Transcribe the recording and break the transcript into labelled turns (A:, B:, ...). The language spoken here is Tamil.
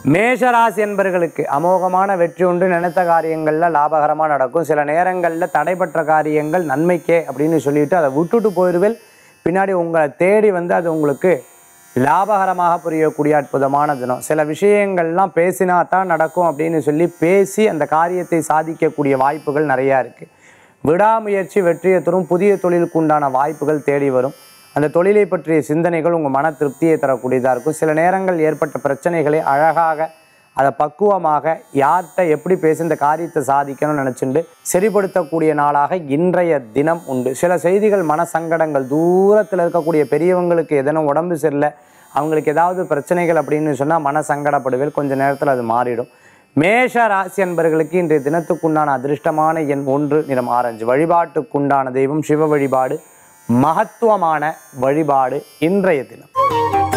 A: மேஷராசி என்பர்களுக்கு அமோகமான வெற்றி உண்டு நினைத்த காரியங்களில் லாபகரமாக நடக்கும் சில நேரங்களில் தடைபற்ற காரியங்கள் நன்மைக்கே அப்படின்னு சொல்லிட்டு அதை விட்டுட்டு போயிடுவேல் பின்னாடி உங்களை தேடி வந்து அது உங்களுக்கு லாபகரமாக புரியக்கூடிய அற்புதமான தினம் சில விஷயங்கள்லாம் பேசினா தான் நடக்கும் அப்படின்னு சொல்லி பேசி அந்த காரியத்தை சாதிக்கக்கூடிய வாய்ப்புகள் நிறையா இருக்குது விடாமுயற்சி வெற்றியை தரும் புதிய தொழிலுக்கு உண்டான வாய்ப்புகள் தேடி வரும் அந்த தொழிலை பற்றிய சிந்தனைகள் உங்கள் மன திருப்தியை தரக்கூடியதாக இருக்கும் சில நேரங்கள் ஏற்பட்ட பிரச்சனைகளை அழகாக அதை பக்குவமாக யார்கிட்ட எப்படி பேசி இந்த காரியத்தை சாதிக்கணும்னு நினச்சிண்டு சரிப்படுத்தக்கூடிய நாளாக இன்றைய தினம் உண்டு சில செய்திகள் மன சங்கடங்கள் தூரத்தில் இருக்கக்கூடிய பெரியவங்களுக்கு எதனும் உடம்பு சரியில்லை அவங்களுக்கு ஏதாவது பிரச்சனைகள் அப்படின்னு சொன்னால் மன சங்கடப்படுவேல் கொஞ்ச நேரத்தில் அது மாறிடும் மேஷ ராசி என்பர்களுக்கு இன்றைய தினத்துக்குண்டான அதிர்ஷ்டமான எண் ஒன்று நிறம் ஆரஞ்சு வழிபாட்டுக்குண்டான தெய்வம் சிவ வழிபாடு மகத்துவமான வழிபாடு இன்றைய தினம்